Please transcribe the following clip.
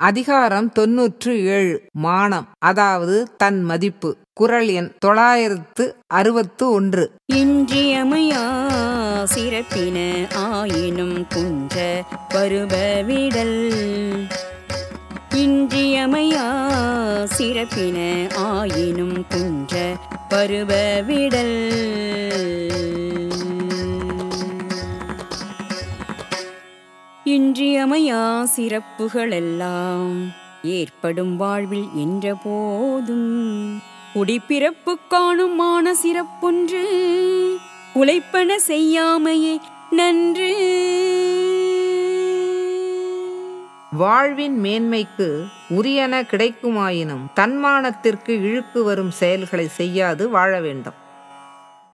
அதிகாரம் தொன்னூற்று ஏழு மானம் அதாவது தன் மதிப்பு குரல் எண் தொள்ளாயிரத்து அறுபத்து ஒன்று இன்றியமையா சிறப்பின ஆயினும் குன்ற பருபவிடல் இன்றியமையா சிறப்பின ஆயினும் குன்ற பருபவிடல் இன்றியமையா சிறப்புகளெல்லாம் ஏற்படும் வாழ்வில் என்ற போதும் குடிப்பிறப்பு காணும் மான சிறப்பொன்று உழைப்பன செய்யாமையே நன்று வாழ்வின் மேன்மைக்கு உரியன கிடைக்குமாயினும் தன்மானத்திற்கு இழுக்கு வரும் செயல்களை செய்யாது வாழ வேண்டும்